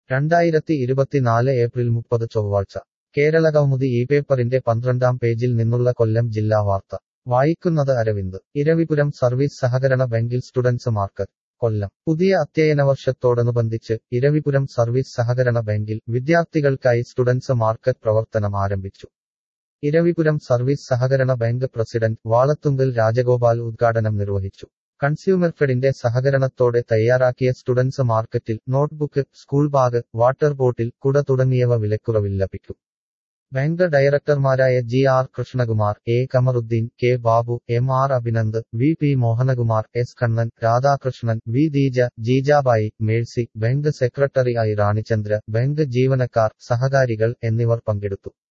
രണ്ടായിരത്തി ഇരുപത്തിനാല് ഏപ്രിൽ മുപ്പത് ചൊവ്വാഴ്ച കേരള കൗമുദി ഈ പേപ്പറിന്റെ പന്ത്രണ്ടാം പേജിൽ നിന്നുള്ള കൊല്ലം ജില്ലാ വാർത്ത വായിക്കുന്നത് അരവിന്ദ് ഇരവിപുരം സർവീസ് സഹകരണ ബാങ്കിൽ സ്റ്റുഡൻസ് മാർക്കറ്റ് കൊല്ലം പുതിയ അധ്യയന വർഷത്തോടനുബന്ധിച്ച് ഇരവിപുരം സർവീസ് സഹകരണ ബാങ്കിൽ വിദ്യാർത്ഥികൾക്കായി സ്റ്റുഡൻസ് മാർക്കറ്റ് പ്രവർത്തനം ആരംഭിച്ചു ഇരവിപുരം സർവീസ് സഹകരണ ബാങ്ക് പ്രസിഡന്റ് വാളത്തുങ്കൽ രാജഗോപാൽ ഉദ്ഘാടനം നിർവഹിച്ചു കൺസ്യൂമർ ഫെഡിന്റെ സഹകരണത്തോടെ തയ്യാറാക്കിയ സ്റ്റുഡൻസ് മാർക്കറ്റിൽ notebook school bag water bottle കുട തുടങ്ങിയവ വിലക്കുറവിൽ ലഭിക്കും ബാങ്ക് ഡയറക്ടർമാരായ G R Krishnakumar A Kamaruddin K Babu M R Abhinand V P Mohanakumar S Kannan Radhakrishnan V Deeja Jijabai Mercy bank secretary I Ranichandra bank ജീവനക്കാർ സഹകാരികൾ എന്നിവർ പങ്കെടുത്തു